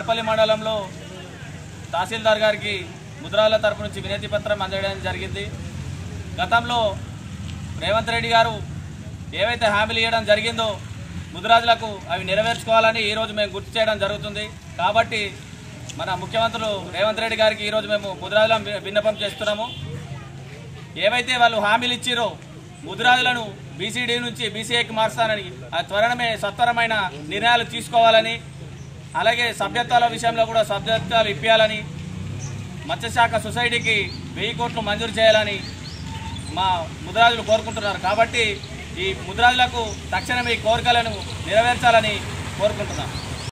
నాంపల్లి మండలంలో తహసీల్దార్ గారికి ముద్రాల తరపు నుంచి వినతి పత్రం అందజేయడం జరిగింది గతంలో రేవంత్ రెడ్డి గారు ఏవైతే హామీలు ఇవ్వడం జరిగిందో ముద్రాజులకు అవి నెరవేర్చుకోవాలని ఈరోజు మేము గుర్తు చేయడం జరుగుతుంది కాబట్టి మన ముఖ్యమంత్రులు రేవంత్ రెడ్డి గారికి ఈరోజు మేము ముద్రాజుల విన్నపం చేస్తున్నాము ఏవైతే వాళ్ళు హామీలు ఇచ్చిరో ముద్రాజులను బీసీడీ నుంచి బీసీఐకి మార్చాలని ఆ త్వరమే సత్వరమైన నిర్ణయాలు తీసుకోవాలని అలాగే సభ్యత్వాల విషయంలో కూడా సభ్యత్వాలు ఇప్పించాలని మత్స్యశాఖ సొసైటీకి వెయ్యి కోట్లు మంజూరు చేయాలని మా ముద్రాజులు కోరుకుంటున్నారు కాబట్టి ఈ ముద్రాజులకు తక్షణమే ఈ కోరికలను నెరవేర్చాలని కోరుకుంటున్నాం